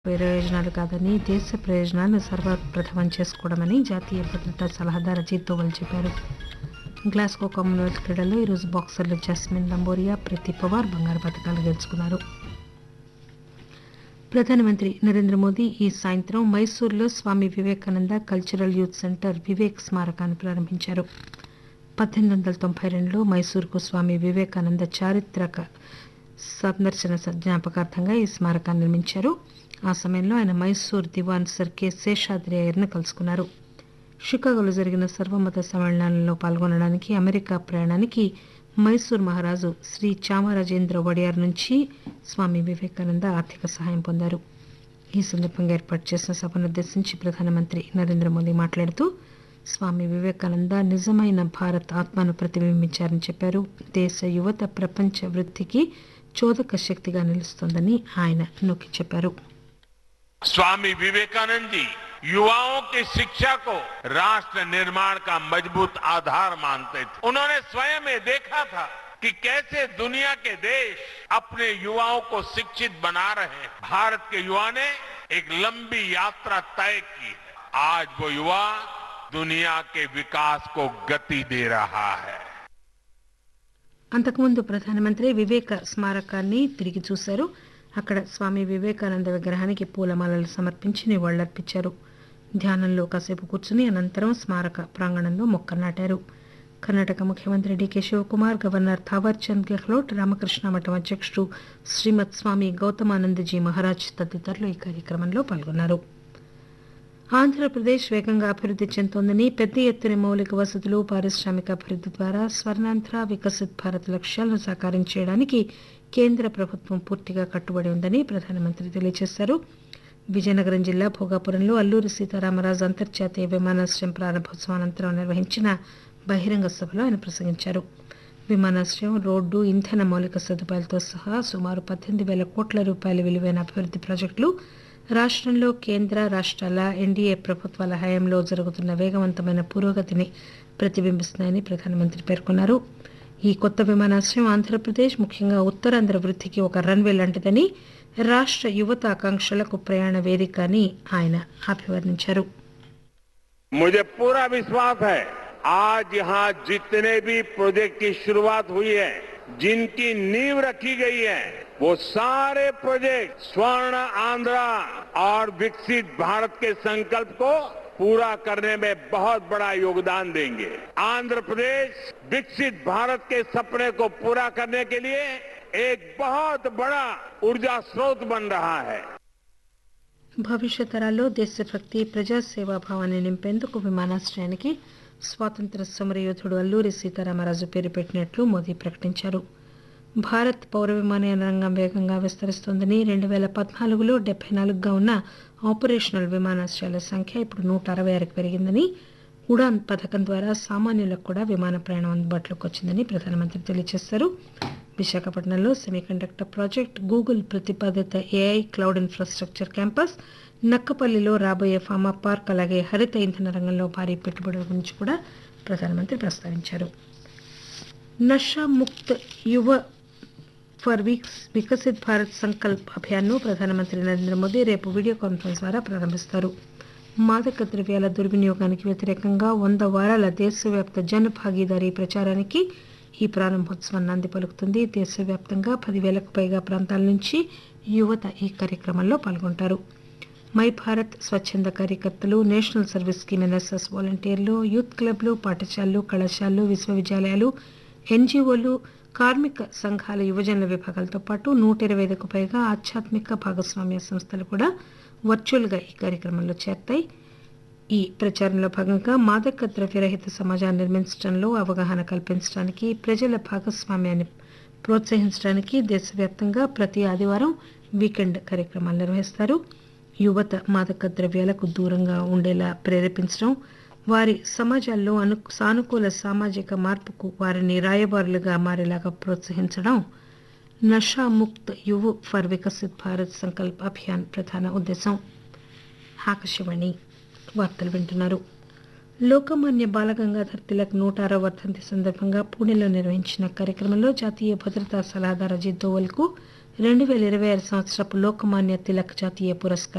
ప్రయోజనాలు కాదని దేశ ప్రయోజనాలను సర్వప్రథమం చేసుకోవడమని జాతీయ భద్రతా సలహాదారు అజిత్ దోవల్ చెప్పారు గ్లాస్గో కామన్వెల్త్ క్రీడల్లో ఈరోజు బాక్సర్లు జస్మిన్ లంబోరియా ప్రతి పవార్ బంగారు పథకాలు గెలుచుకున్నారు ప్రధానమంత్రి నరేంద్ర మోదీ ఈ సాయంత్రం మైసూర్లో Swami Vivekananda cultural youth centre Vivek స్మారకాన్ని ప్రారంభించారు పద్దెనిమిది వందల తొంభై రెండులో మైసూరుకు స్వామి వివేకానంద చారిత్రక సందర్శన జ్ఞాపకార్థంగా ఈ స్మారకాన్ని నిర్మించారు ఆ సమయంలో ఆయన మైసూర్ దివాన్ సర్ కె శేషాద్రి అయ్యర్ను కలుసుకున్నారు షికాగోలో జరిగిన సర్వమత సమ్మేళనాలలో పాల్గొనడానికి అమెరికా ప్రయాణానికి మైసూర్ మహారాజు శ్రీ చామరాజేంద్ర వడియార్ నుంచి స్వామి వివేకానంద ఆర్థిక సహాయం పొందారు ఈ సందర్భంగా ఏర్పాటు చేసిన సభనుద్దేశించి ప్రధానమంత్రి నరేంద్ర మోదీ మాట్లాడుతూ స్వామి వివేకానంద నిజమైన భారత్ ఆత్మను ప్రతిబింబించారని చెప్పారు దేశ యువత ప్రపంచ వృద్ధికి చోదక శక్తిగా నిలుస్తోందని ఆయన నొక్కి చెప్పారు स्वामी विवेकानंद जी युवाओं की शिक्षा को राष्ट्र निर्माण का मजबूत आधार मानते थे उन्होंने स्वयं ये देखा था कि कैसे दुनिया के देश अपने युवाओं को शिक्षित बना रहे हैं भारत के युवा ने एक लंबी यात्रा तय की है आज वो युवा दुनिया के विकास को गति दे रहा है అంతకుముందు ప్రధానమంత్రి వివేక స్మారకాన్ని తిరిగి చూశారు అక్కడ స్వామి వివేకానంద విగ్రహానికి పూలమాలలు సమర్పించి నివాళులర్పించారు ధ్యానంలో కాసేపు కూర్చుని అనంతరం స్మారక ప్రాంగణంలో మొక్క నాటారు కర్ణాటక ముఖ్యమంత్రి డీకే శివకుమార్ గవర్నర్ థావర్చంద్ గెహ్లోట్ రామకృష్ణ మఠం అధ్యక్షుడు శ్రీమద్ స్వామి గౌతమానందజీ మహారాజ్ తదితరులు ఈ కార్యక్రమంలో పాల్గొన్నారు ఆంధ్రప్రదేశ్ వేగంగా అభివృద్ధి చెందుతోందని పెద్ద ఎత్తున మౌలిక వసతులు పారిశ్రామిక అభివృద్ధి ద్వారా స్వర్ణాంధ్ర వికసిత్ భారత్ లక్ష్యాలను సాకారం చేయడానికి కేంద్ర ప్రభుత్వం పూర్తిగా కట్టుబడి ఉందని ప్రధానమంత్రి తెలియజేశారు విజయనగరం జిల్లా భోగాపురంలో అల్లూరి సీతారామరాజు అంతర్జాతీయ విమానాశ్రయం ప్రారంభోత్సవం అనంతరం నిర్వహించిన బహిరంగ సభలో ఆయన ప్రసంగించారు విమానాశ్రయం రోడ్డు ఇంధన మౌలిక సదుపాయాలతో సహా సుమారు పద్దెనిమిది వేల కోట్ల రూపాయల విలువైన అభివృద్ధి ప్రాజెక్టులు రాష్ట్రంలో కేంద్ర రాష్ట్రాల ఎన్డీఏ ప్రభుత్వాల హయాంలో జరుగుతున్న వేగవంతమైన పురోగతిని ప్రతిబింబిస్తున్నాయని ప్రధానమంత్రి పేర్కొన్నారు ఈ కొత్త విమానాశ్రయం ఆంధ్రప్రదేశ్ ముఖ్యంగా ఉత్తరాంధ్ర వృద్ధికి ఒక రన్వే లాంటిదని రాష్ట్ర యువత ఆకాంక్షలకు ప్రయాణ వేదిక అని ఆయన అభివర్ణించారు मुझे पूरा विश्वास है आज यहाँ जितने भी प्रोजेक्ट की शुरुआत हुई है जिनकी नींव रखी गई है वो सारे प्रोजेक्ट स्वर्ण आंध्रा और विकसित भारत के संकल्प को पूरा करने में बहुत बड़ा योगदान देंगे आंध्र प्रदेश विकसित भारत के सपने को पूरा करने के लिए एक बहुत बड़ा ऊर्जा स्रोत बन रहा है భవిష్యత్ తరాల్లో దేశభక్తి ప్రజాసేవా భావాన్ని నింపేందుకు విమానాశ్రయానికి స్వాతంత్ర సమరయోధుడు అల్లూరి సీతారామరాజు పేరు పెట్టినట్లు మోదీ ప్రకటించారు భారత్ పౌర విమానయాన రంగం వేగంగా విస్తరిస్తోందని రెండు వేల పద్నాలుగులో డెబ్బై నాలుగుగా ఉన్న ఆపరేషనల్ విమానాశ్రయాల సంఖ్య ఇప్పుడు నూట అరవై ఆరుకు పెరిగిందని ఉడాన్ పథకం ద్వారా సామాన్యులకు కూడా విమాన ప్రయాణం అందుబాటులోకి వచ్చిందని ప్రధానమంత్రి తెలియజేశారు విశాఖపట్నంలో సెమీకండక్టర్ ప్రాజెక్ట్ గూగుల్ ప్రతిపాదిత ఏఐ క్లౌడ్ ఇన్ఫ్రాస్ట్రక్చర్ క్యాంపస్ నక్కపల్లిలో రాబోయే ఫార్మా పార్క్ అలాగే హరిత ఇంధన రంగంలో భారీ పెట్టుబడుల గురించి కూడా ప్రధానమంత్రి ప్రస్తావించారు నషా ముక్త్ యువ ఫర్ వీక్స్ వికసిత్ భారత్ సంకల్ప్ అభియాన్ను ప్రధానమంత్రి నరేంద్ర మోదీ రేపు వీడియో కాన్ఫరెన్స్ ద్వారా ప్రారంభిస్తారు మాదక ద్రవ్యాల దుర్వినియోగానికి వ్యతిరేకంగా వంద వారాల దేశవ్యాప్త జన భాగీదారీ ప్రచారానికి ఈ ప్రారంభోత్సవం నాంది పలుకుతుంది దేశవ్యాప్తంగా పదివేలకు పైగా ప్రాంతాల నుంచి యువత ఈ కార్యక్రమంలో పాల్గొంటారు మై భారత్ స్వచ్ఛంద కార్యకర్తలు నేషనల్ సర్వీస్ స్కీమ్ ఎన్ఎస్ఎస్ వాలంటీర్లు యూత్ క్లబ్లు పాఠశాలలు కళాశాలలు విశ్వవిద్యాలయాలు ఎన్జీఓలు కార్మిక సంఘాల యువజనుల విభాగాలతో పాటు నూట ఇరవై ఐదుకు పైగా ఆధ్యాత్మిక భాగస్వామ్య సంస్థలు కూడా వర్చువల్గా ఈ కార్యక్రమంలో చేరతాయి ఈ ప్రచారంలో భాగంగా మాదక ద్రవ్యరహిత సమాజాన్ని నిర్మించడంలో అవగాహన కల్పించడానికి ప్రజల భాగస్వామ్యాన్ని ప్రోత్సహించడానికి దేశవ్యాప్తంగా ప్రతి ఆదివారం వీకెండ్ కార్యక్రమాలు నిర్వహిస్తారు యువత మాదక ద్రవ్యాలకు దూరంగా ఉండేలా ప్రేరేపించడం వారి సమాజాల్లో అను సానుకూల సామాజిక మార్పుకు వారిని రాయబారులుగా మారేలాగా ప్రోత్సహించడం నషా ముక్త్ యువ ఫర్ వికసిత్ భారత్ సంకల్ప్ అభియాన్ ప్రధాన ఉద్దేశం ఆకాశవాణి వార్తలు వింటున్నారు లోకమాన్య బాలగంగాధర్ తిలక్ నూట ఆరో వర్ధంతి సందర్భంగా పూణేలో నిర్వహించిన కార్యక్రమంలో జాతీయ భద్రతా సలహాదారు అజిత్ దోవల్కు రెండు వేల ఇరవై ఆరు సంవత్సరపు లోకమాన్య తిలక్ జాతీయ పురస్కారం